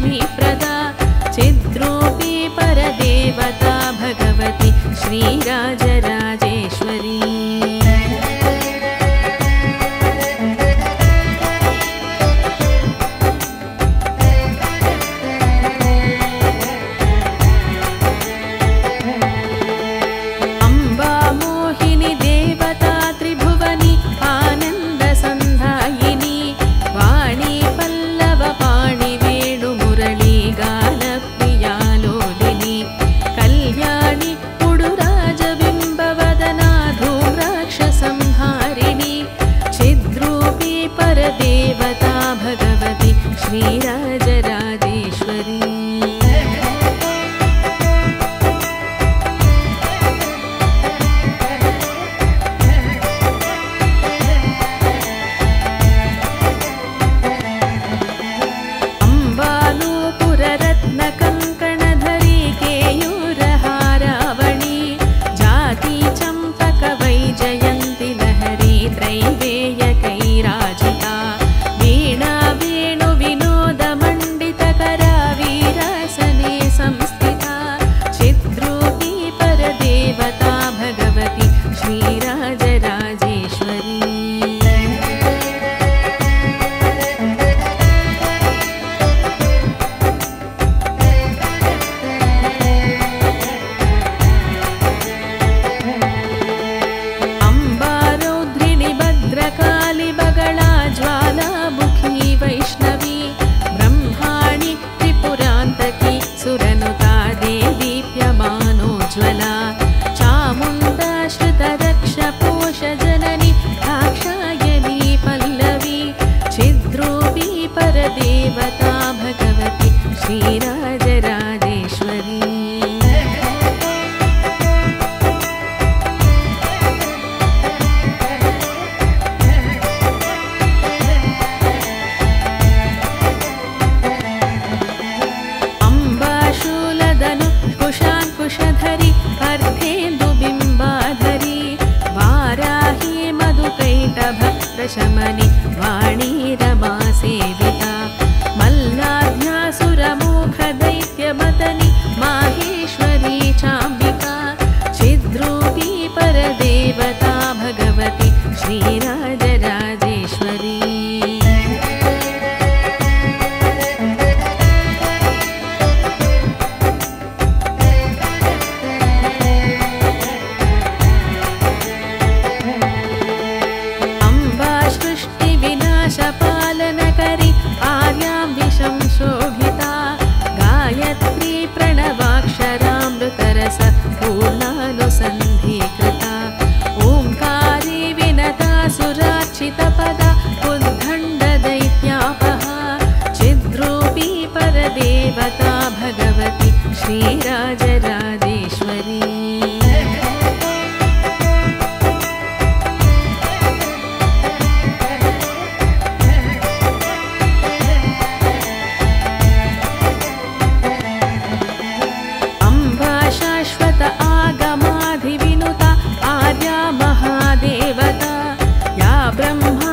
लक्ष्मीप्रदा चिद्रूपी परदेवता भगवती श्रीराजराजेश्वरी अम्बा मोहिनी देवता त्रिभुवनि आनन्दसन्धायिनी वाणी पल्लवपाणि वेणुमुरळी गानप्रियालोलिनी कल्याणि पुडुराजबिम्बवदना धूम्राक्षसंहारिणी छिद्रूपी परदेवता भगवती श्रीराजराजेश्वरी अम्बालूपुररत्नकङ्कणधरी केयूरहारावणी जाती चम्पकवैजयन्ति लहरी त्रैवेयकैराजिता वीणा वेणुविनोदमण्डितकरा वीरासने संस्थिता चिद्रूपी परदेवता भगवती श्रीराजराजेश्वरी अम्बारौद्रिणि भद्रकालि बगला ज्वालामुखी वैष्णवी ब्रह्माणि त्रिपुरान्तकी सुरनुता देदीप्यमानोज्ज्वला चामुण्डा श्रुतरक्षपोषजननि दाक्षायणी पल्लवी छिद्रूपी परदेवता भगवती श्रीराजराजेश्वरी अम्बाशूलदनु कुशाङ्कुशधरि अर्धेन्दुबिम्बाधरी वाराही मधुकैटभ प्रशमनि वाणी रमा सेविता मल्लाध्यासुरमुखदैत्यमदनि माहेश्वरी चाम्बिका छिद्रूपी परदेवता भगवती श्रीराजराजेश्वरी अम्बा सृष्टिविनाशपालनकरि आर्यां दिशं शोभिता गायत्री प्रणवाक्षरामृतरस पूर्णानुसन्धीकृता ओङ्कारी विनता सुरार्चितपदा उद्दण्डदैत्यापहा चिद्रूपी परदेवता भगवती श्रीराजराजेश्वरी अम्बा शाश्वत आगमाधिविनुता आर्या महादेवता या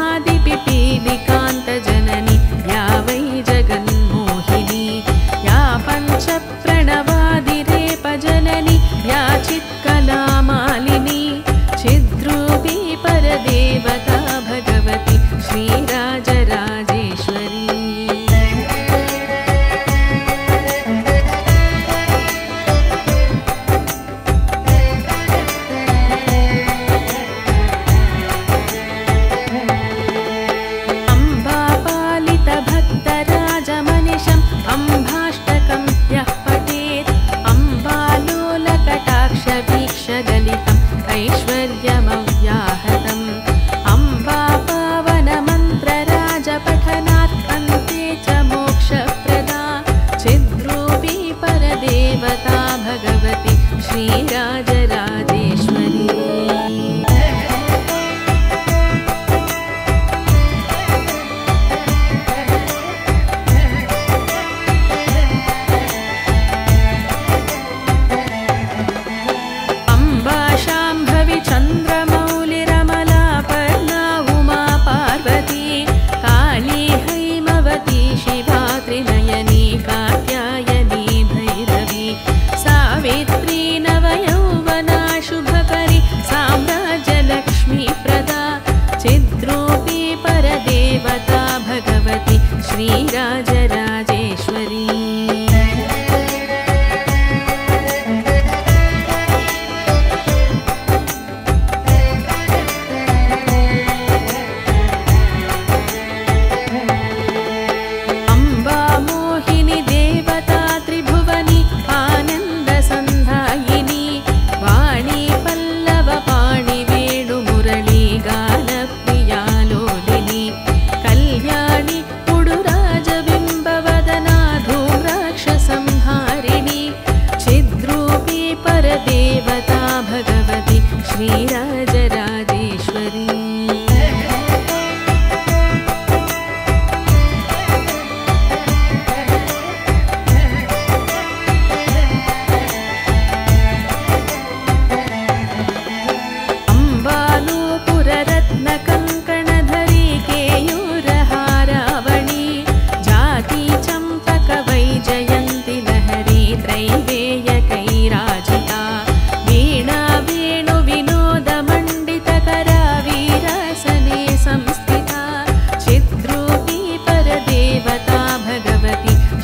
ब्रह्मादिपिपीलिकान्तजननी या वै जगन्मोहिनी या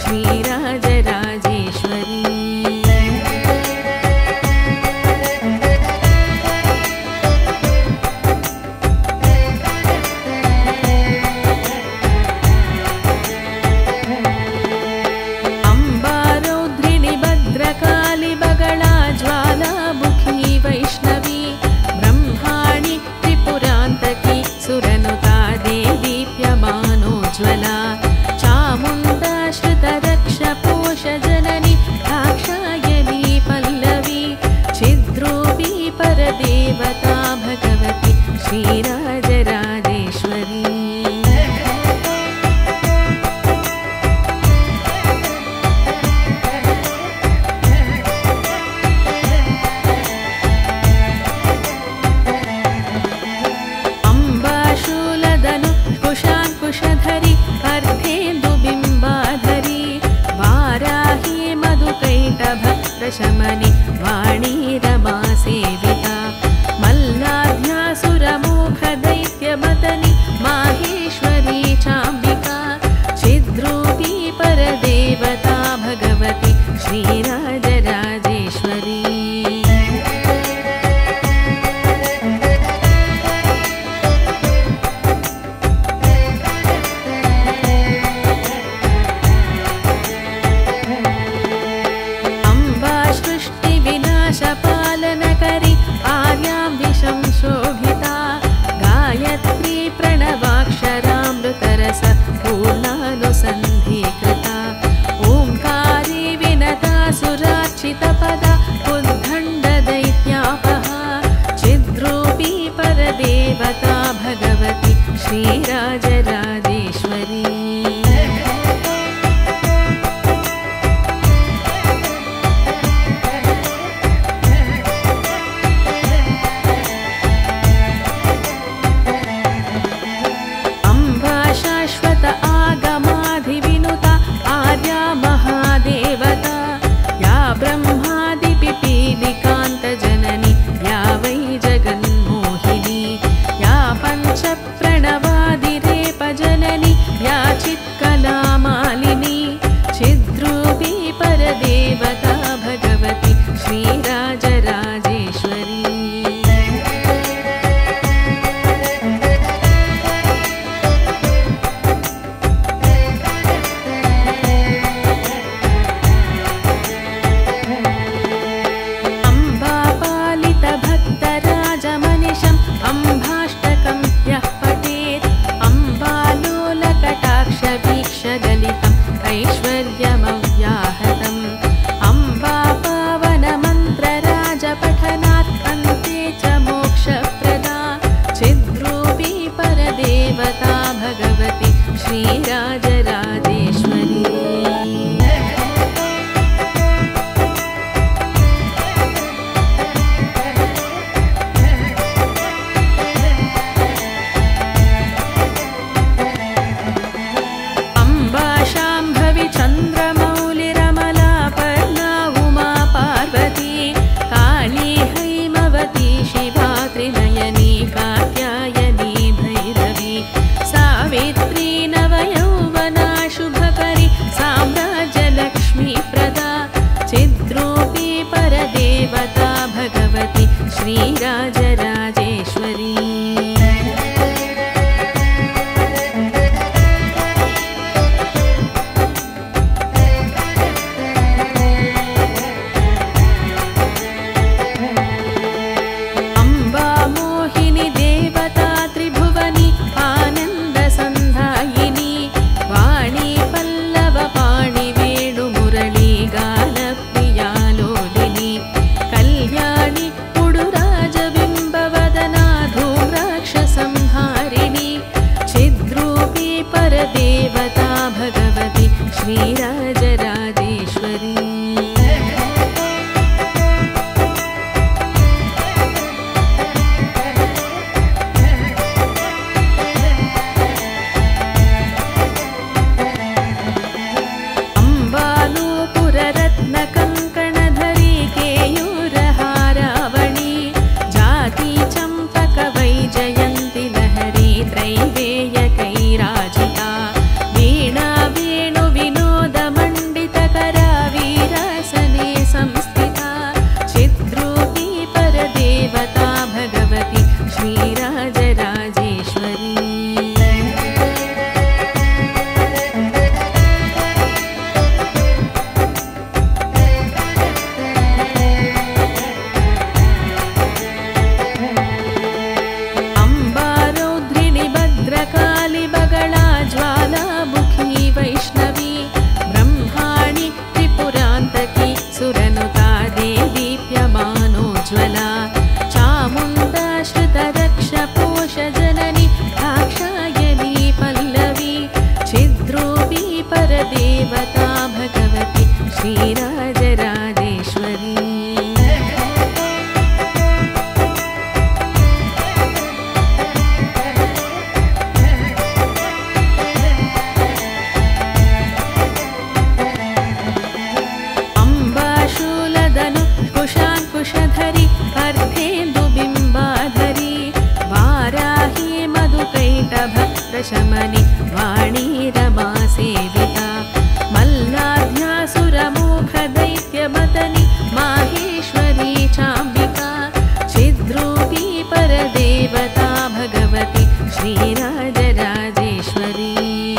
श्रीराजराजेश्वरी अम्बारौद्रिणि भद्रकालि बगला ज्वालामुखी वैष्णवी ब्रह्माणि त्रिपुरान्तकी सुरनुता देदीप्यमानोज्ज्वला चामुण्डा श्रुतरक्षपोषजननि दाक्षायणी पल्लवी छिद्रूपी परदेवता भगवती श्रीराजराजेश्वरी अम्बाशूलदनु कुशाङ्कुशधरि अर्धेन्दुबिम्बाधरि वाराही मधुकैटभ प्रशमनि वाणी रमा सेविता मल्लाध्यासुरमोखदैत्यमदनि माहेश्वरी चाम्बिका छिद्रूपी परदेवता भगवती श्रीराजराजेश्वरी अम्बा सृष्टिविनाशपालनकरि आर्यां दिशं शोभिता गायत्री प्रणवाक्षरामृतरस पूर्णानुसन्धीकृता ओङ्कारे विनता सुरार्चितपदा उद्दण्डदैत्यापहा छिद्रूपी परदेवता भगवती श्रीराजराजेश्वरी अम्बा शाश्वत आगमाधिविनुता आर्या महादेवता या ब्रह्मादिपिपीलिकान्तजननी या वै जगन्मोहिनी या पञ्चप्रणवादिरेपजननी या चित्कलामालिनी छिद्रूपी परदेवता भगवती श्रीराजराजेश्वरी अम्बापालितभक्तराजमनिशम् अम्भाष्टकं यः पठेत् अम्बालोलकटाक्षवीक्षगलितम् ऐश्वर्यमव्याहतम् अम्बापावनमन्त्रराजपठनात् अन्ते च मोक्षप्रदा छिद्रूपी परदेवता भगवती श्रीराजराजेश्वरी अम्बा शाम्भवि चन्द्रमा श्रीराजराजेश्वरी अम्बाशूलदनु कुशाङ्कुशधरि अर्धेन्दुबिम्बाधरि वाराही मधुकैटभक्तशमनि वाणी रमा सेविता मल्लाध्यासुरमोघदैत्यमतनि माहेश्वरी चाम्बिका छिद्रूपी परदेवता भगवति श्रीराजराजेश्वरी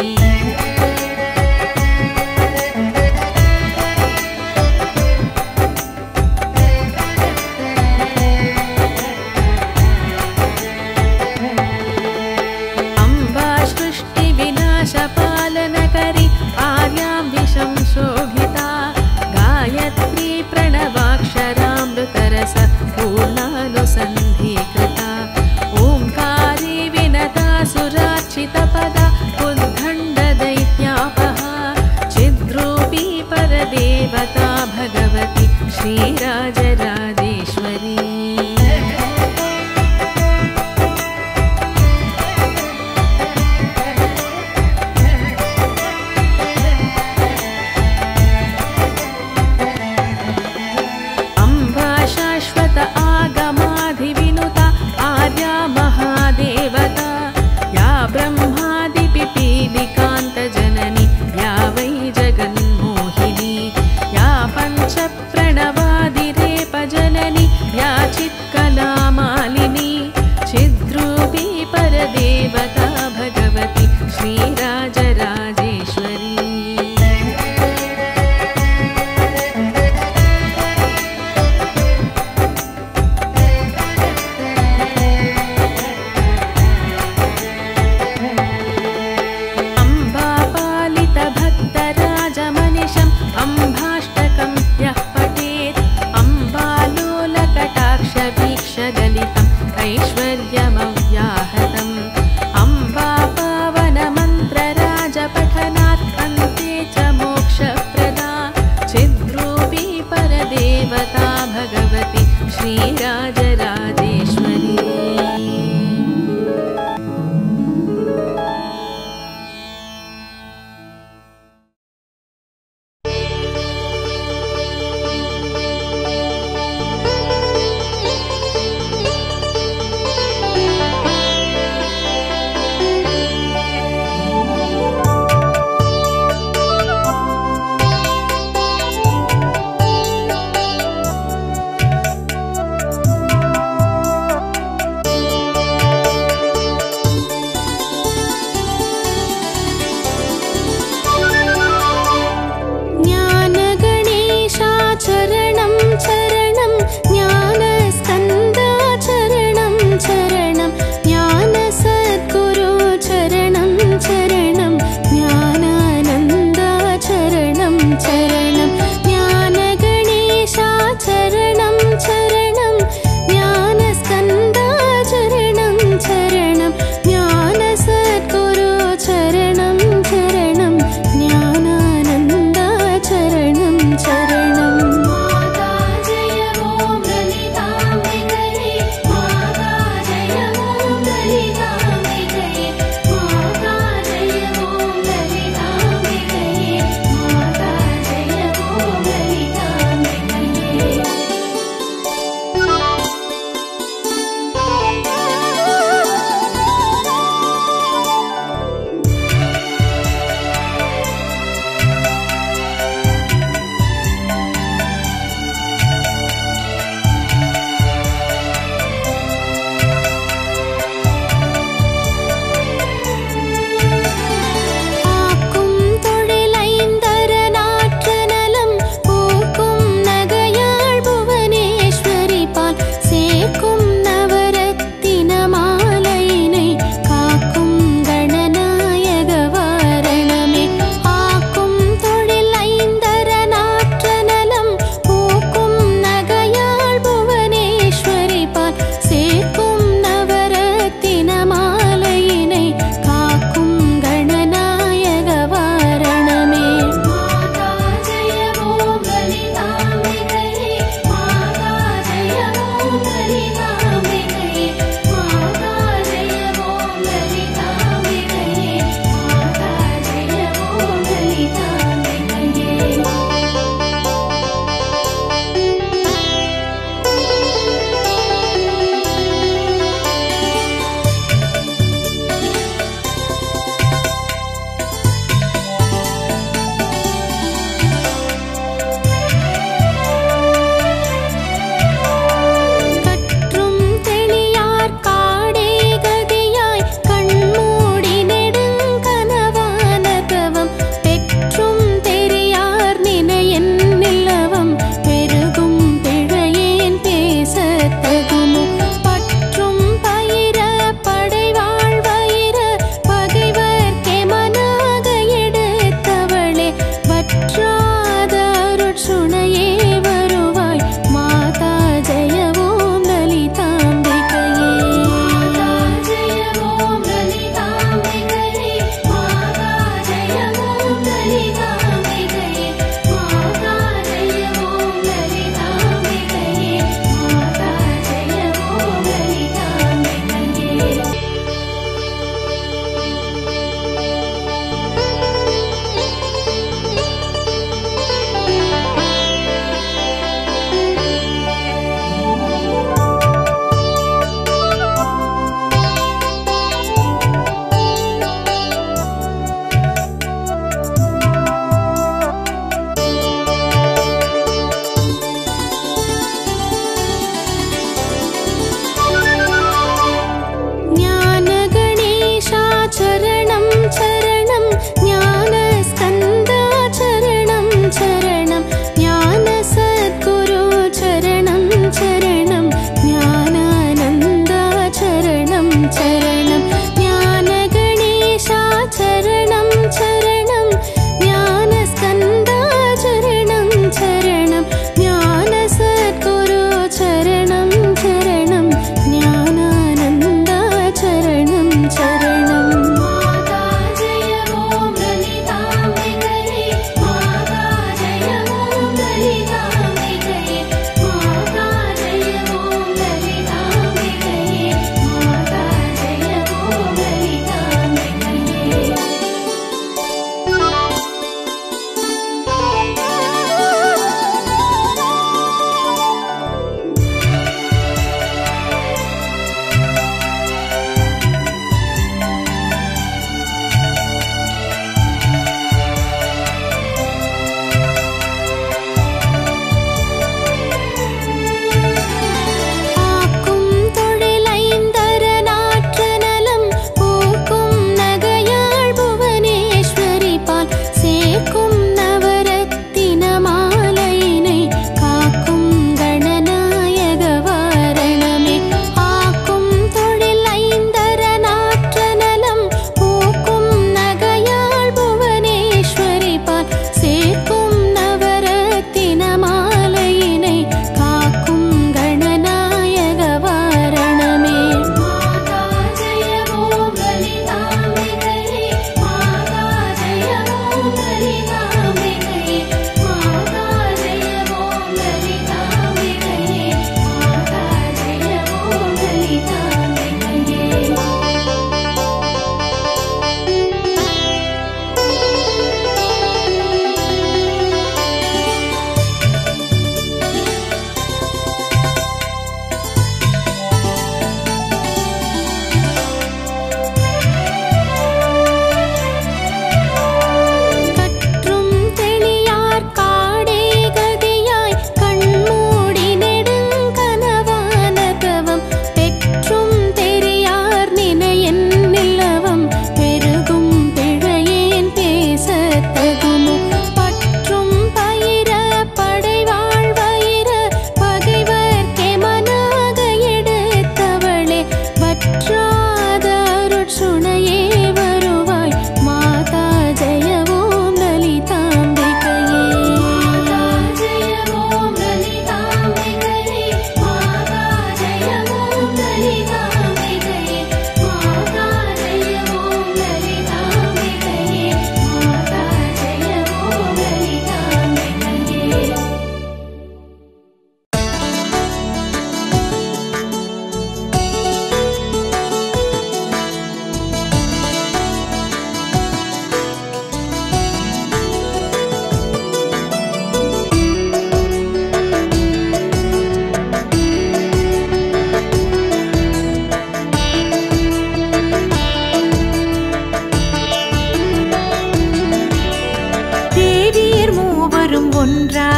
अम्बा सृष्टिविनाशपालनकरि आर्यां दिशं शोभिता गायत्री प्रणवाक्षरामृतरस पूर्णानुसन्धीकृता ओङ्कारे विनता सुरार्चितपदा उद्दण्डदैत्यापहा चिद्रूपी परदेवता भगवति श्रीराजराजेश्वरी अम्बा शाश्वत आगमाधिविनुता आर्या महादेवता या ब्रह्मादिपिपीलिकान्तजननी या वै जगन्मोहिनी या पञ्चप्रणवादिरेपजननी या चित्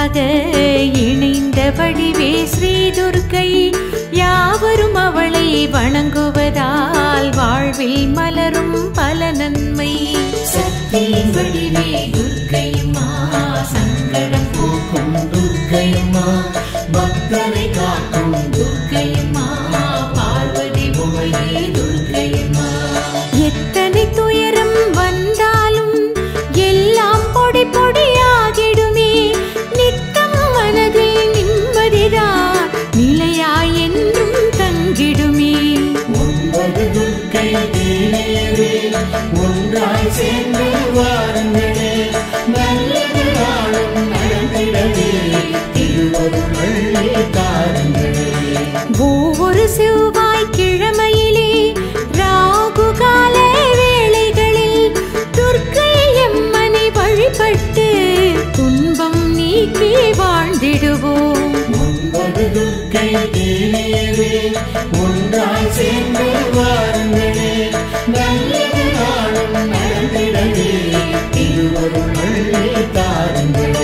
ஒன்றாக இணைந்த வடிவே ஸ்ரீ துர்க்கை யாவரும் அவளை வணங்குவதால் வாழ்வில் மலரும் பல நன்மை சக்தியின் வடிவே துர்க்கையம்மா சங்கடம் போக்கும் துர்க்கையம்மா பக்தரை காக்கும் துர்க்கையம்மா பார்வதி உமையே துர்க்கையம்மா எத்தனை துயரம் வந்தாலும் எல்லாம் பொடி பொடியாகிடுமே நித்தம் மனதில் நிம்மதிதான் நிலையாய் என்றும் தங்கிடுமே ஒன்பது துர்க்கை தேவியரே ஒன்றாய் சேர்ந்து வாருங்களே நல்லது நாளும் நடந்திடவே திருவருள் தாருங்களே ஒவ்வொரு செவ்வாய் கிழமையிலே ராகு கால வேளைகளில் துர்க்கை எம்மனை வழிபட்டு துன்பம் நீக்கி வாழ்ந்திடுவோம் ஒன்பது துர்க்கை தேவியரே ஒன்றாய் சேர்ந்து வாருங்களே நல்லது நாளும் நடந்திடவே திருவருள் தாருங்களே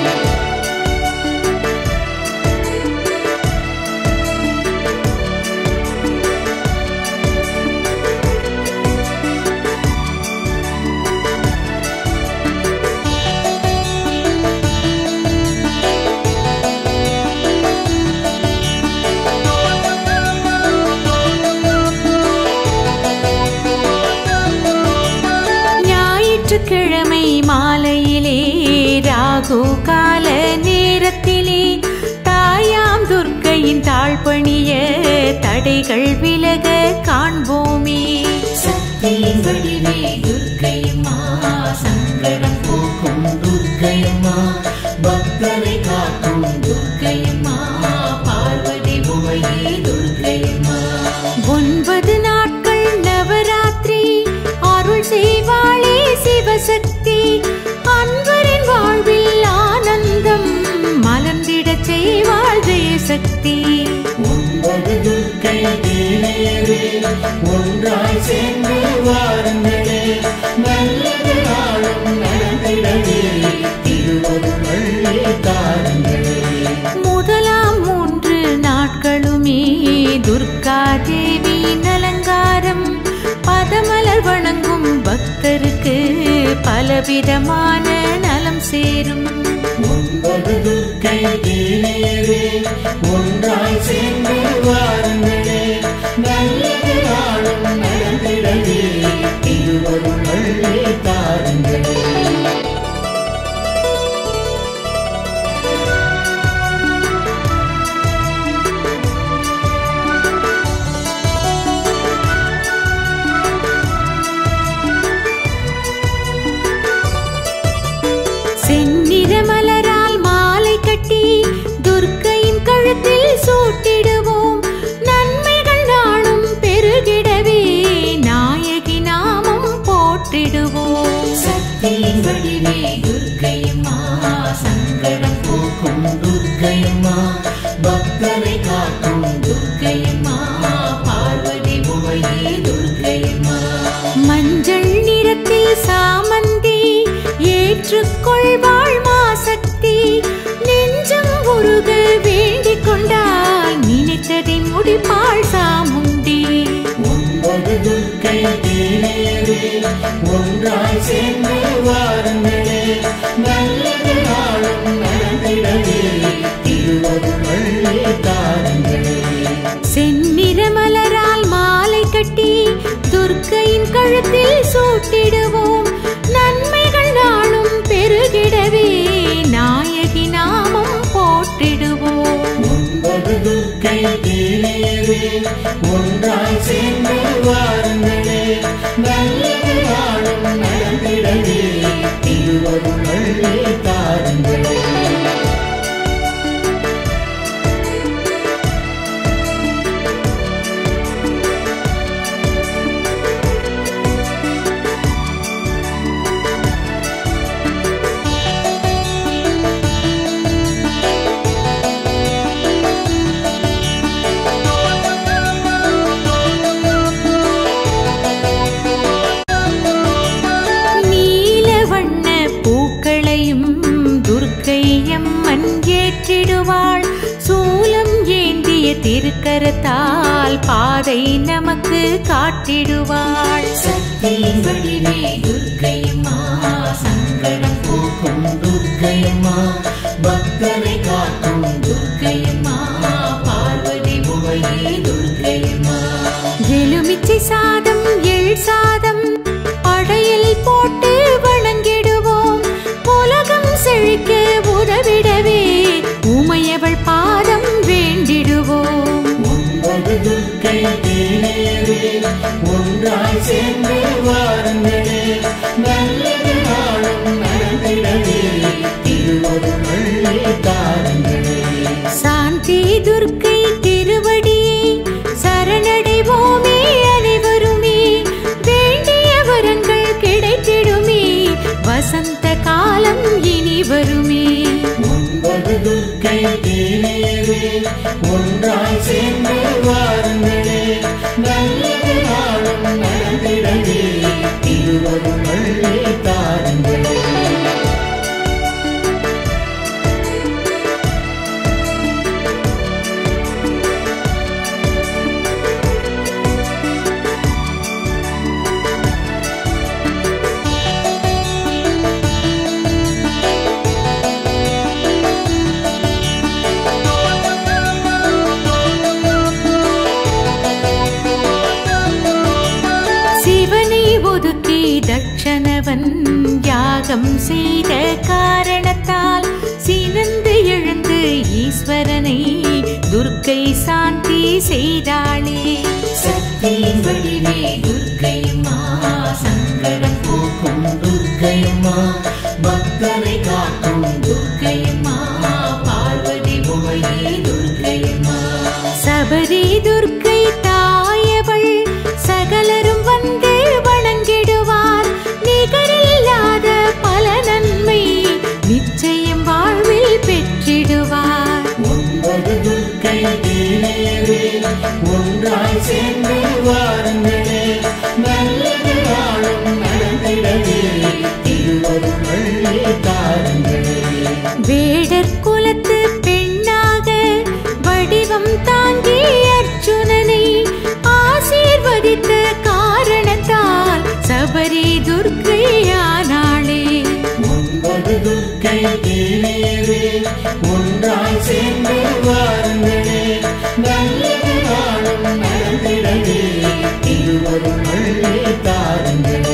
ஞாயிற்றுக்கிழமை மாலையிலே ராகு கால நேரத்திலே தாயாம் துர்க்கையின் தாழ்பணிய தடைகள் விலக காண்போமே சக்தியின் வடிவே துர்க்கையம்மா சங்கடம் போக்கும் துர்க்கையம்மா பக்தரை காக்கும் துர்க்கையம்மா பார்வதி உமையே துர்க்கையம்மா ஒன்பது நாட்கள் நவராத்திரி அருள் செய்வாளே சிவசக்தி அன்பரின் வாழ்வில் ஆனந்தம் மலர்ந்திடச் செய்வாள் ஜெயசக்தி ஒன்பது துர்க்கை தேவியரே ஒன்றாய் சேர்ந்து வாருங்களே நல்லது நாளும் நடந்திடவே திருவருள் தாருங்களே முதலாம் மூன்று நாட்களுமே துர்கா தேவியின் அலங்காரம் பதமலர் வணங்கும் பக்தருக்கு பலவிதமான நலம் சேரும் ஒன்பது துர்க்கை தேவியரே ஒன்றாய் சேர்ந்து வாருங்களே நல்லது நாளும் நடந்திடவே திருவருள் தாருங்களே செந்நிற மலரால் மாலை கட்டி துர்க்கையின் கழுத்தில் சூட்டிடுவோம் நன்மைகள் நாளும் பெருகிடவே நாயகி நாமம் போற்றிடுவோம் சக்தியின் வடிவே துர்க்கையம்மா சங்கடம் போக்கும் துர்க்கையம்மா பக்தரை காக்கும் துர்க்கையம்மா பார்வதி உமையே துர்க்கையம்மா மஞ்சள் நிறத்தில் சாமந்தி ஏற்றுக்கொள்வாள் மாசக்தி நெஞ்சம் உருக வேண்டிக் கொண்டால் நினைத்ததை முடிப்பாள் சாமுண்டி ஒன்பது துர்க்கை தேவியரே ஒன்றாய் சேர்ந்து வாருங்களே நல்லது நாளும் நடந்திடவே திருவருள் தாருங்களே செந்நிற மலரால் மாலை கட்டி துர்க்கையின் கழுத்தில் சூட்டிடுவோம் நன்மைகள் நாளும் பெருகிடவே நாயகி நாமம் போற்றிடுவோம் ஒன்பது துர்க்கை தேவியரே ஒன்றாய் சேர்ந்து வாருங்களே நல்லது நாளும் நடந்திடவே திருவருள் தாருங்களே அகற்றிடுவாள் சூலம் ஏந்திய திருக்கரத்தால் பாதை நமக்கு காட்டிடுவாள் சக்தியின் வடிவே துர்க்கையம்மா சங்கடம் போக்கும் துர்க்கையம்மா பக்தரை காக்கும் துர்க்கையம்மா பார்வதி உமையே துர்க்கையம்மா எலுமிச்சை சாதம் எள் சாதம் படையல் போட்டு வணங்கிடுவோம் உலகம் செழிக்க உதவிடவே உமையவள் பாதம் வேண்டிடுவோம் ஒன்பது துர்க்கை தேனேவே ஒன்றாய் சேர்ந்து வாருங்களே நல்லது நாளும் நடந்திடவே திருவருள் தாருங்களே சாந்தி துர்க்கை திருவடியை சரணடைவோமே அனைவருமே வேண்டிய வரங்கள் கிடைத்திடுமே வசந்த காலம் இனி வருமே ஒன்பது துர்க்கை தேனேவே ஒன்றாய் சேர்ந்து வாருங்களே நல்லது நாளும் நடந்திடவே திருவருள் தாருங்களே சிவனை ஒதுக்கி தட்சணவன் யாகம் செய்த காரணத்தால் சினந்து எழுந்து ஈஸ்வரனை துர்க்கை சாந்தி செய்தாளே சக்தியின் வடிவே துர்க்கையம்மா சங்கடம் போக்கும் துர்க்கையம்மா பக்தரை காக்கும் துர்க்கையம்மா பார்வதி உமையே துர்க்கையம்மா சபரி துர்க்கை தாயவள் சகலரும் வந்து வணங்கிடுவார் நிகரில்லாத பல நன்மை நிச்சயம் வாழ்வில் பெற்றிடுவார் ஒன்பது துர்க்கை தேனேவே ஒன்றாய் சேர்ந்து வாருங்களே நல்லது நாளும் நடந்திடவே திருவருள் தாருங்களே வேடர் குலத்து பெண்ணாக வடிவம் தாங்கி அர்ஜுனனை ஆசீர்வதித்த காரணத்தால் சபரி துர்க்கையானாளே ஒன்பது துர்க்கை தேனேவே ஒன்றாய் சேர்ந்து வாருங்களே நல்லது நாளும் நடந்திடவே திருவருள் தாருங்களே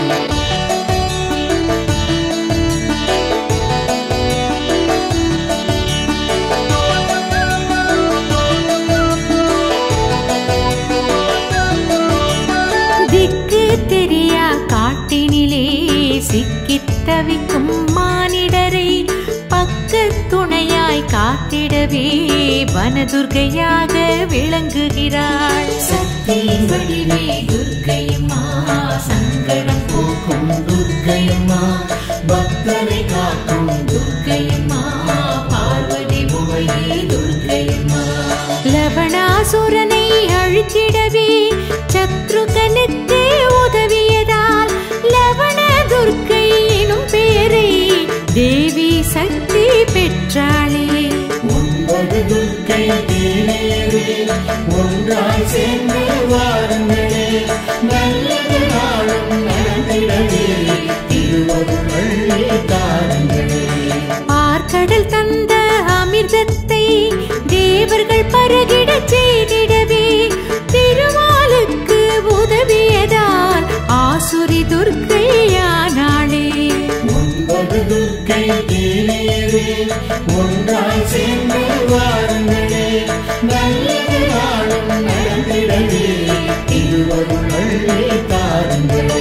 திக்கு தெரியா காட்டினிலே சிக்கித் தவிக்கும் மானிடரை பக்க துணையாய் காத்திடவே வனதுர்கையாக விளங்குகிறாள் சக்தியின் வடிவே துர்க்கையம்மா சங்கடம் போக்கும் துர்க்கையம்மா பக்தரை காக்கும் துர்க்கையம்மா பார்வதி உமையே துர்க்கையம்மா லவணாசுரனை அழித்திடவே சத்ருகனுக்கு உதவியதால் லவண துர்க்கை எனும் பெயரை தேவி சக்தி பெற்றாளே ஒன்பது துர்க்கை தேனேவே ஒன்றாய் சேர்ந்து வாருங்களே நல்லது நாளும் நடந்திடவே திருவருள் தாருங்களே பார்க்கடல் தந்த அமிர்தத்தை தேவர்கள் பருகிடச் செய்திடவே திருமாலுக்கு உதவியதால் ஆசுரி துர்க்கையானாளே ஒன்பது துர்க்கை தேனேவே ஒன்றாய் சேர்ந்து வாருங்களே நல்லது நாளும் நடந்திடவே திருவருள் தாருங்களே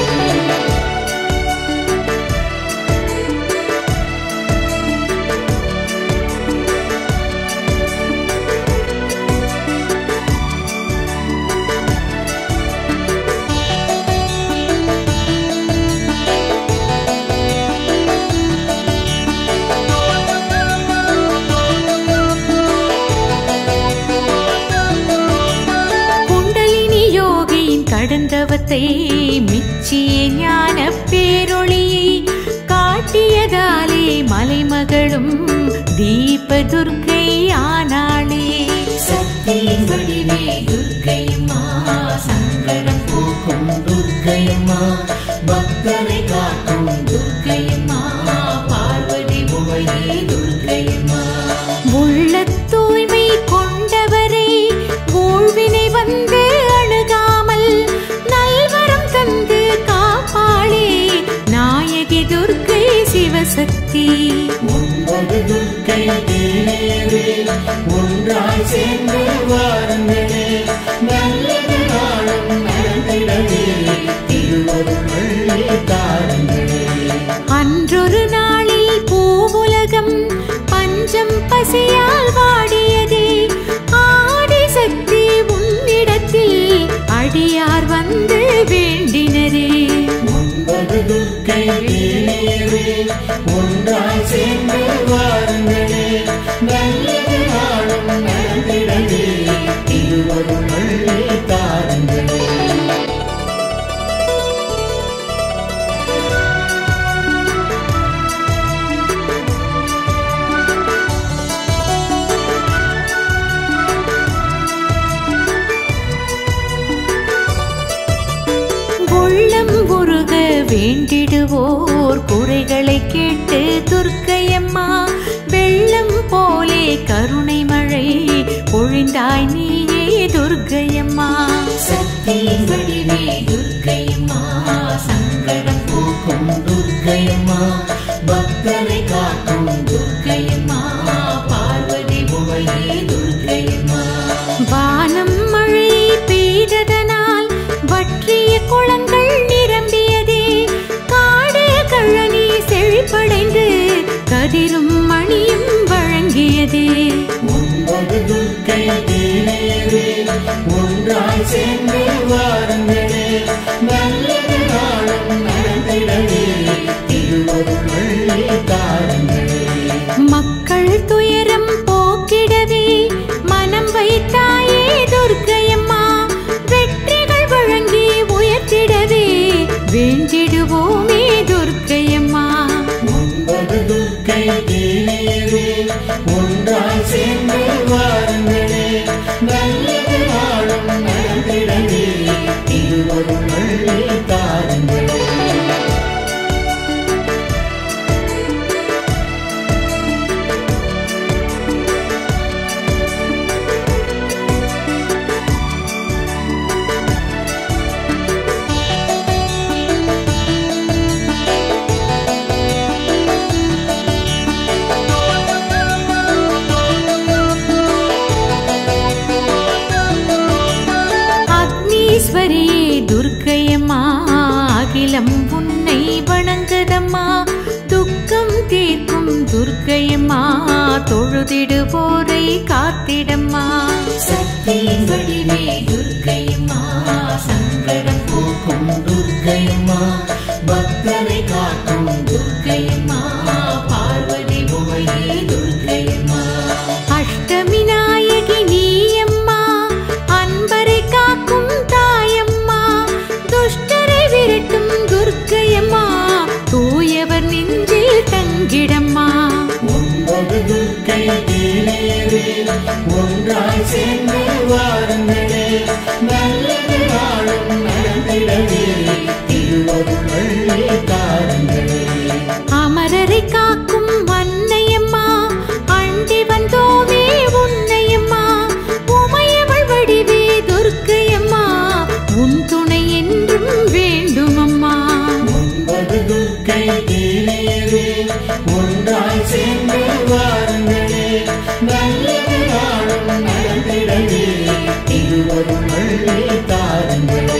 குண்டலினி யோகியின் கடந்தவத்தை மிச்சிய ஞான பேரொளியை காட்டியதாலே மலைமகளும் தீபதுர்க்கை ஆனாளே சக்தியின் வடிவே துர்க்கையம்மா சங்கடம் போக்கும் துர்க்கையம்மா பக்தரை காக்கும் துர்க்கையம்மா பார்வதி உமையே துர்க்கையம்மா உள்ள தூய்மை கொண்டவரே ஊழ்வினை வந்து அணுகாமல் நல்வரம் தந்து காப்பாளே நாயகி துர்க்கை சிவசக்தி ஒன்பது துர்க்கை தேரே ஒன்றாய் சேர்ந்து வாருங்களே நல்லது நாளும் நடந்திடவே திருவருள் தாருங்களே அன்றொரு நாளில் பூவுலகம் பஞ்சம் பசியால் வாடியதே ஆதிசக்தி உன்னிடத்தில் அடியார் வந்து வேண்டினரே ஒன்பது துர்க்கை தேரே ஒன்றாய் சேர்ந்து வாருங்களே நல்லது நாளும் நடந்திடவே திருவருள் தாருங்களே உள்ளம் உருக வேண்டிடுவோர் குறைகளை கேட்டு துர்க்கையம்மா வெள்ளம் போலே கருணை மழை பொழிந்தாய் நீயே துர்க்கையம்மா சக்தியின் வடிவே துர்க்கையம்மா சங்கடம் போக்கும் துர்க்கையம்மா பக்தரை காக்கும் துர்க்கையம்மா பார்வதி உமையே துர்க்கையம்மா வானம் மழை பெய்ததனால் வற்றிய குளங்கள் நிரம்பியதே காடு கழனி செழிப்படைந்து கதிரும் மணியும் வழங்கியதே ஒன்பது துர்க்கை தேரே ஒன்றாய் சேர்ந்து வாருங்களே நல்லது நாளும் நடந்திடவே திருவருள் தாருங்களே மக்கள் துயரம் போக்கிடவே மனம் வைத்தாயே துர்க்கையம்மா வெற்றிகள் வழங்கி உயர்த்திடவே வேண்டிடுவோமே துர்க்கையம்மா ஒன்பது துர்க்கை தேரே ஒன்றாய் சேர்ந்து வாருங்களே நல்லது நாளும் நடந்திடவே திருவருள் தாருங்களே அக்னீஸ்வரியே துர்க்கையம்மா அகிலம் உன்னை வணங்குதம்மா துக்கம் தீர்க்கும் துர்க்கையம்மா தொழுதிடுவோரை காத்திடம்மா சக்தியின் வடிவே துர்க்கையம்மா சங்கடம் போக்கும் துர்க்கையம்மா பக்தரை காக்கும் துர்க்கையம்மா பார்வதி உமையே துர்க்கையம்மா அஷ்டமி நாயகி நீயம்மா அன்பரை காக்கும் தாயம்மா துஷ்டரை விரட்டும் துர்க்கையம்மா தூயவர் நெஞ்சில் தங்கிடம்மா ஒன்பது துர்க்கை தேரே ஒன்றாய் சேர்ந்து வாருங்களே நல்லது நாளும் நடந்திடவே திருவருள் தாருங்களே அமரரை காக்கும் அன்னையம்மா அண்டி வந்தோமே உன்னையம்மா உமையவள் வடிவே துர்க்கையம்மா உன் துணை என்றும் வேண்டுமம்மா ஒன்பது துர்க்கை தேரே ஒன்றாய் சேர்ந்து வாருங்களே நல்லது நாளும் நடந்திடவே திருவருள் தாருங்களே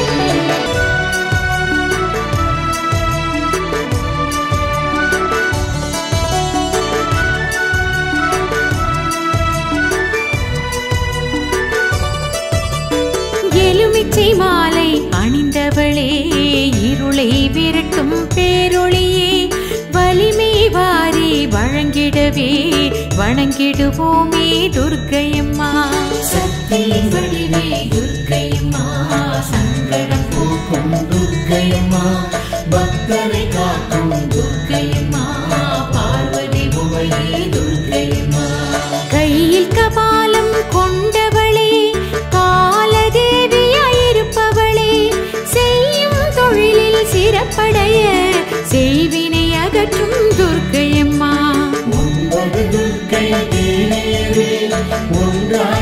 எலுமிச்சை மாலை அணிந்தவளே இருளை விரட்டும் பேரொளியே வலிமை வாரி வழங்கிடவே வணங்கிடுவோமே துர்க்கையம்மா சக்தியின் வடிவே துர்க்கையம்மா சங்கடம் போக்கும் துர்க்கையம்மா பக்தரை காக்கும் துர்க்கையம்மா பார்வதி உமையே துர்க்கையம்மா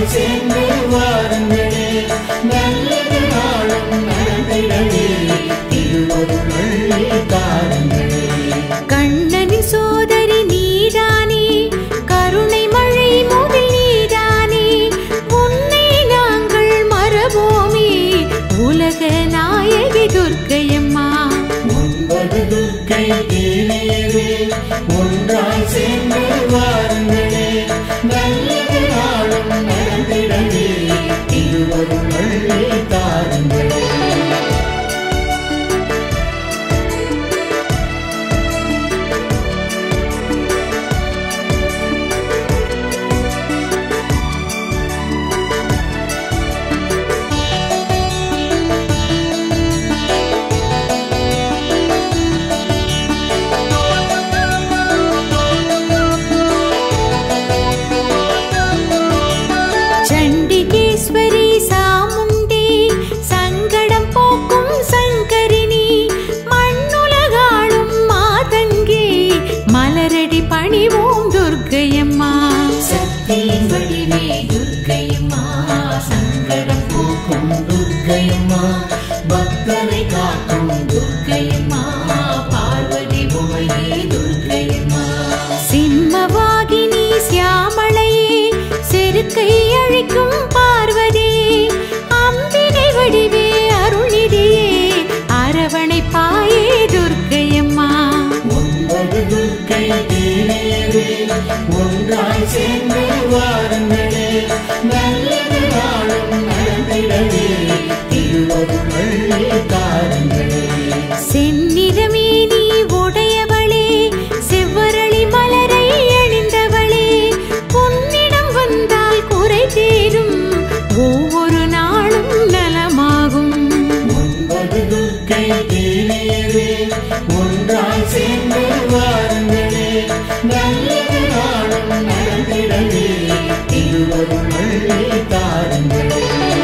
ஒன்றாய் சேர்ந்து வாருங்களே நல்லது நாளும் நடந்திடவே திருவருள் தாருங்களே கண்ணனின் சோதரி நீதானே கருணை மழை முதல் நீதானே உன்னை நாங்கள் மறவோமே உலக நாயகி துர்க்கையம்மா ஒன்பது துர்க்கை தேவியவே ஒன்றாய் சேர்ந்து வாருங்களே நல்லது நாளும் நடந்திடவே திருவருள் தாருங்களே சண்டிகேஸ்வரி சாமுண்டி சங்கடம் போக்கும் சங்கரினி மண்ணுலகாளும் மாதங்கி மலரடி பணிவோம் துர்க்கையம்மா சக்தியின் வடிவே துர்க்கையம்மா சங்கடம் போக்கும் துர்க்கையம்மா பக்தரை காக்கும் துர்க்கையம்மா பார்வதி உமையே துர்க்கையம்மா சிம்மவாகினி சியாமளையே செருக்கை அழிக்கும் பார்வதியே அம்பிகை வடிவே அருள்நிதியே அரவணைப்பாயே துர்க்கையம்மா ஒன்பது துர்க்கை தேவியவே ஒன்றாய் சேர்ந்து வாருங்களே நல்லது நாளும் நடந்திடவே திருவருள் தாருங்களே செந்நிறமே நீ உடையவளே செவ்வரளி மலரை அணிந்தவளே உன்னிடம் வந்தால் குறை தீரும் ஒவ்வொரு நாளும் நலமாகும் ஒன்பது துர்க்கை தேவியவே ஒன்றாய் சேர்ந்து வாருங்களே நல்லது நாளும் நடந்திடவே திருவருள் தாருங்களே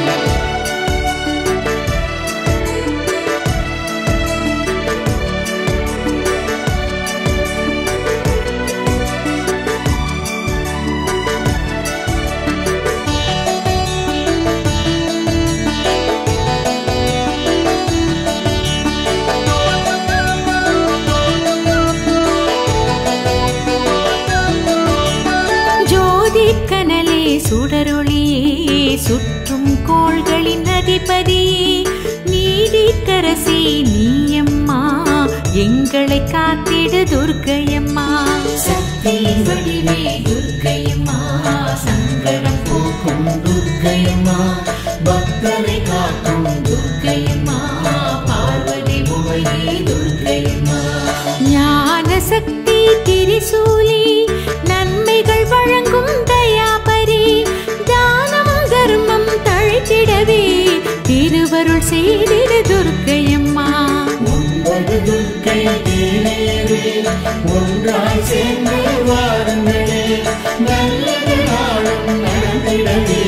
ஜோதி கனலே சுடரொளியே சுற்றும் கோள்களின் அதிபதியே நீதிக்கரசி நீயம்மா எங்களை காத்திடு துர்க்கையம்மா சக்தியின் வடிவே துர்க்கையம்மா சங்கடம் போக்கும் துர்க்கையம்மா பக்தரை காக்கும் துர்க்கையம்மா பார்வதி உமையே துர்க்கையம்மா ஞான சக்தி திரிசூலி நன்மைகள் வழங்கும் தயாபரி தானம் தர்மம் தழைத்திடவே திருவருள் செய்திடு துர்க்கையம்மா ஒன்பது துர்க்கை தேவியவே ஒன்றாய் சேர்ந்து வாருங்களே நல்லது நாளும் நடந்திடவே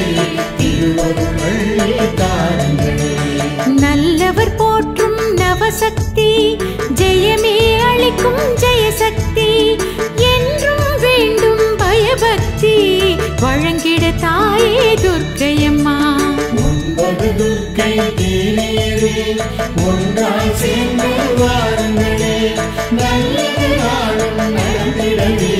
திருவருள் தாருங்களே நல்லவர் போற்றும் நவசக்தி ஜெயமே அளிக்கும் ஜெயசக்தி என்றும் வேண்டும் பயபக்தி வழங்கிட தாயே துர்க்கையம்மா ஒன்பது துர்க்கை தேவியவே ஒன்றாய் சேர்ந்து வாருங்களே நல்லது நாளும் நடந்திடவே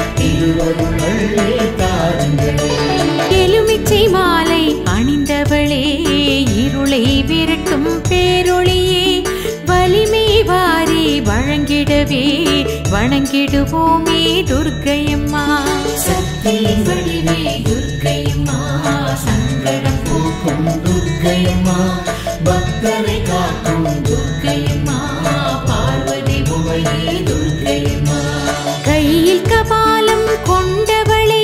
திருவருள் தாருங்களே எலுமிச்சை மாலை அணிந்தவளே இருளை விரட்டும் பேரொளியே வலிமை வாரி வழங்கிடவே வணங்கிடுவோமே துர்க்கையம்மா சக்தியின் வடிவே துர்க்கையம்மா சங்கடம் போக்கும் துர்க்கையம்மா பக்தரை காக்கும் துர்க்கையம்மா பார்வதி உமையே துர்க்கையம்மா கையில் கபாலம் கொண்டவளே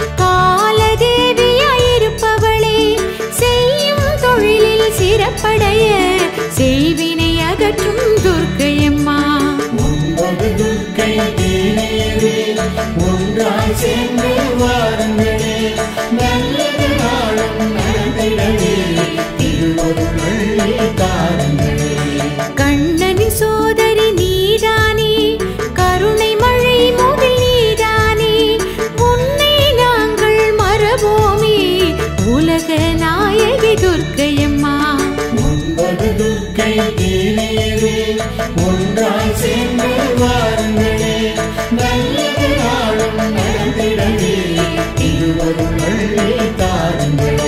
காலதேவியாயிருப்பவளே செய்யும் தொழிலில் சிறப்படைய செய்வினை அகற்றும் துர்க்கையம்மா ஒன்பது துர்க்கை தேவியவே ஒன்றாய் சேர்ந்து வாருங்களே நல்லது நாளும் நடந்திடவே திருவருள் தாருங்களே கண்ணனின் சோதரி நீதானே கருணை மழை முதல் நீதானே உன்னை நாங்கள் மறவோமே ஒன்றாய் சேர்ந்து வாருங்களே நல்லது நாளும் நடந்திடவே திருவருள் அள்ளி தாருங்களே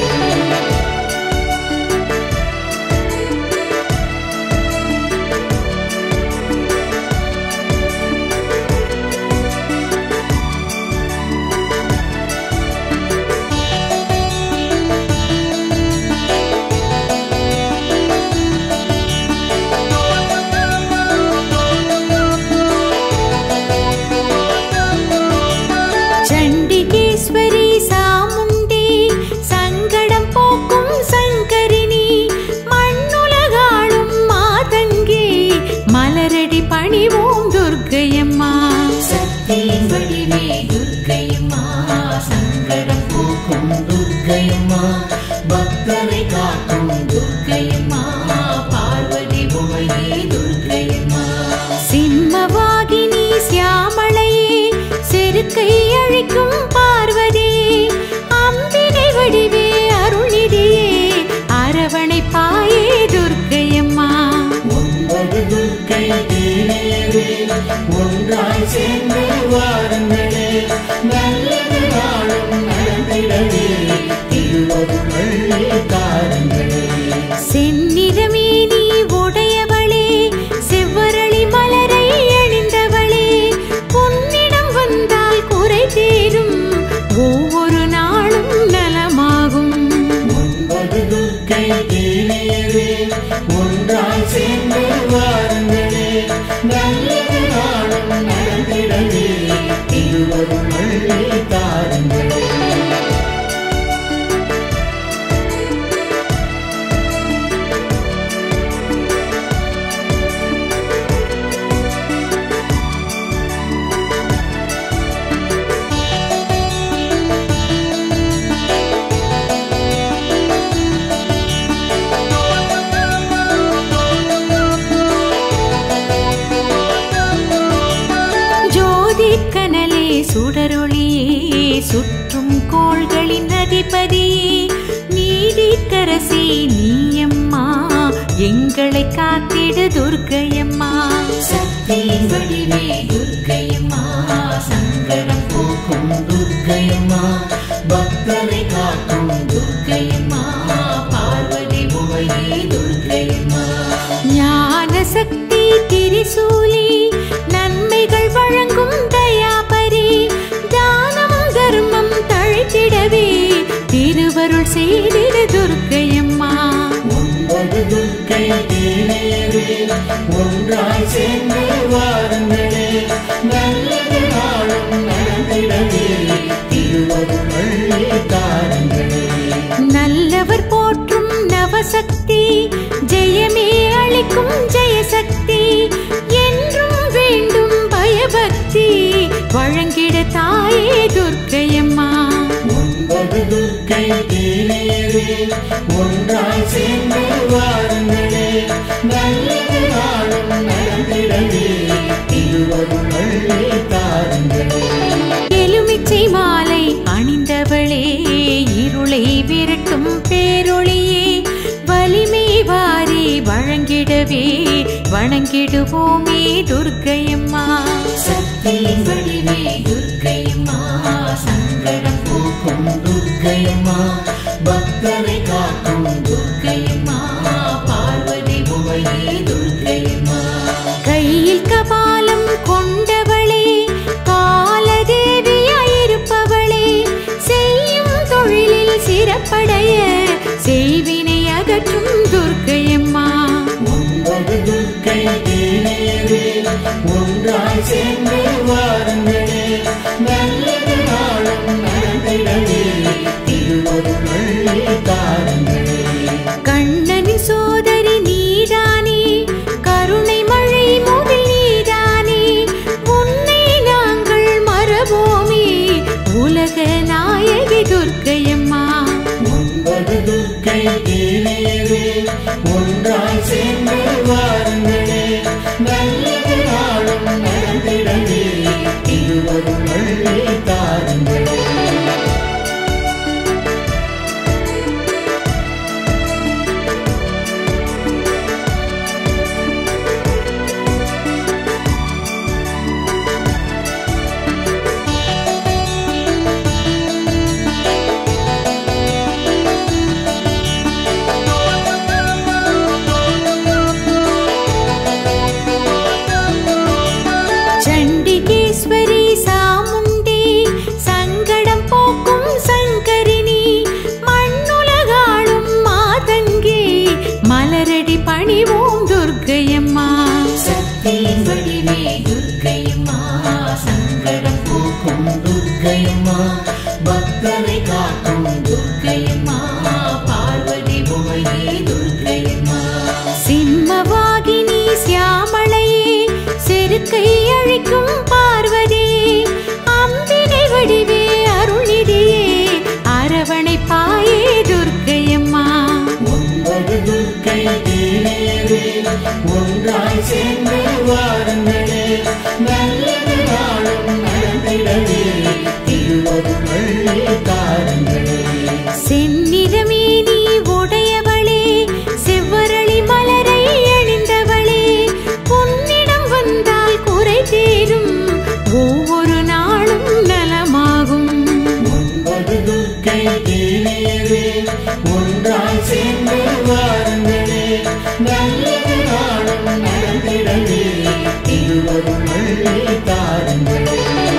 சண்டிகேஸ்வரி சாமுண்டி சங்கடம் போக்கும் சங்கரினி மண்ணுலகாளும் மாதங்கி மலரடி பணிவோம் துர்க்கையம்மா சக்தியின் வடிவே துர்க்கையம்மா சங்கடம் போக்கும் துர்க்கையம்மா பக்தரை காக்கும் துர்க்கையம்மா பார்வதி உமையே துர்க்கையம்மா சிம்மவாகினி சியாமளையே செருக்கை அழிக்கும் பார்வதியே அம்பிகை வடிவே அருளிதியே அரவணைப்பாயே துர்க்கையம்மா ஒன்பது துர்க்கை தீரேறே ஒன்றாய் சேர்ந்து வாருங்களே நல்லது நாளும் நடந்திடவே திருவருள் அள்ளி தாருங்களே செந்நிறமே நீ உடையவளே செவ்வரளி மலரை அணிந்தவளே உன்னிடம் வந்தால் குறை தீரும் ஒவ்வொரு நாளும் நலமாகும் ஒன்பது துர்க்கை தீரேறே ஒன்றாய் சேர்ந்து வாருங்களே நல்லது நாளும் நடந்திடவே திருவருள் அள்ளி தாருங்களே ஜோதி கனலே சுடரொளியே சுற்றும் கோள்களின் அதிபதியே நீதிக்கரசி நீயம்மா எங்களை காத்திடு துர்க்கையம்மா சக்தியின் வடிவே துர்க்கையம்மா சங்கடம் போக்கும் துர்க்கையம்மா பக்தரை காக்கும் துர்க்கையம்மா பார்வதி உமையே துர்க்கையம்மா ஞான சக்தி திரிசூலி நன்மைகள் வழங்கும் தயாபரி தானம் தர்மம் தழைத்திடவே திருவருள் செய்திடு துர்க்கையம்மா ஒன்பது துர்க்கை தீரேறே ஒன்றாய் சேர்ந்து வாருங்களே நல்லது நாளும் நடந்திடவே திருவருள் அள்ளி தாருங்களே நல்லவர் போற்றும் நவசக்தி ஜெயமே அளிக்கும் ஜெயசக்தி என்றும் வேண்டும் பயபக்தி வழங்கிட தாயே துர்க்கையம்மா ஒன்பது துர்க்கை தீரேறே ஒன்றாய் சேர்ந்து வாருங்களே நல்லது நாளும் நடந்திடவே திருவருள் அள்ளி தாருங்களே எலுமிச்சை மாலை அணிந்தவளே இருளை விரட்டும் பேரொளியே வலிமை வாரி வழங்கிடவே வணங்கிடுவோமே துர்க்கையம்மா சக்தியின் வடிவே துர்க்கையம்மா சங்கடம் போக்கும் துர்க்கையம்மா பக்தரை காக்கும் துர்க்கையம்மா பார்வதி உமையே துர்க்கையம்மா கையில் கபாலம் கொண்டவளே காலதேவியாயிருப்பவளே செய்யும் தொழிலில் சிறப்படைய செய்வினை அகற்றும் துர்க்கையம்மா ஒன்பது துர்க்கை தீரேறே ஒன்றாய் சேர்ந்து வாருங்களே நல்லது நாளும் நடந்திடவே திருவருள் அள்ளி தாருங்களே கண்ணனி சோதரி நீதானே கருணை மழை மோதில் நீதானே உன்னை நாங்கள் மறவோமே உலக நாயகி துர்க்கையம்மா ஒன்பது துர்க்கை தீரேறே ஒன்றாய் சேர்ந்து வாருங்களே நல்லது நாளும் நடந்திடவே திருவருள் அள்ளி தாருங்களே நடந்திடவே திருவருள் தாருங்களே செந்நிறமே நீ உடையவளே செவ்வரளி மலரை அணிந்தவளே உன்னிடம் வந்தால் குறை தீரும் ஒவ்வொரு நாளும் நலமாகும் ஒன்பது துர்க்கை தேவியரே ஒன்றாய் சேர்ந்து வாருங்களே நல்லது நாளும் நடந்திடவே திருவருள் தாருங்களே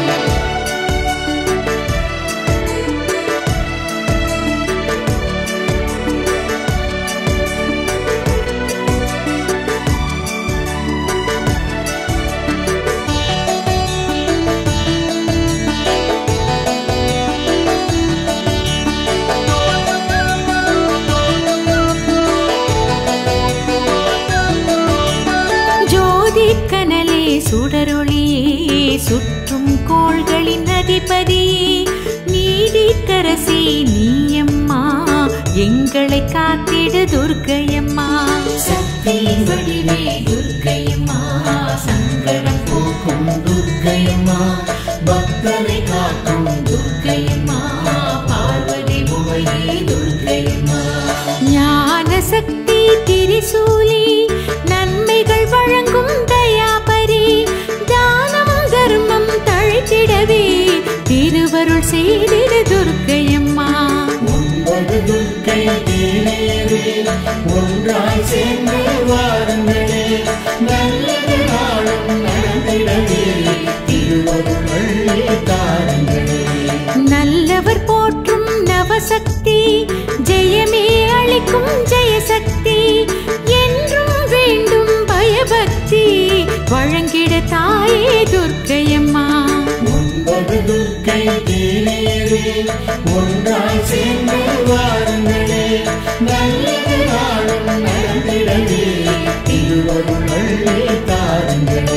ஜோதி கனலே சுடரொளியே சுற்றும் கோள்களின் அதிபதியே நீதிக்கரசி நீயம்மா எங்களை காத்திடு துர்க்கையம்மா சக்தி வடிவே துர்க்கையம்மா சங்கடம் போக்கும் துர்க்கையம்மா பக்தரை காக்கும் துர்க்கையம்மா பார்வதி உமையே துர்க்கையம்மா ஞான சக்தி திரிசூலி நன்மைகள் வழங்கும் தயாபரி தானம் தர்மம் தழைத்திடவே திருவருள் செய்திடு துர்க்கையம்மா ஒன்பது துர்க்கை தேவியரே ஒன்றாய் சேர்ந்து வாருங்களே நல்லது நாளும் நடந்திடவே திருவருள் தாருங்களே நல்லவர் போற்றும் நவசக்தி ஜெயமே அளிக்கும் ஜெயசக்தி என்றும் வேண்டும் பயபக்தி வழங்கிட தாயே துர்க்கையம்மா ஒன்பது துர்க்கை தேவியரே ஒன்றாய் சேர்ந்து வாருங்களே நல்லது நாளும் நடந்திடவே திருவருள் தாருங்களே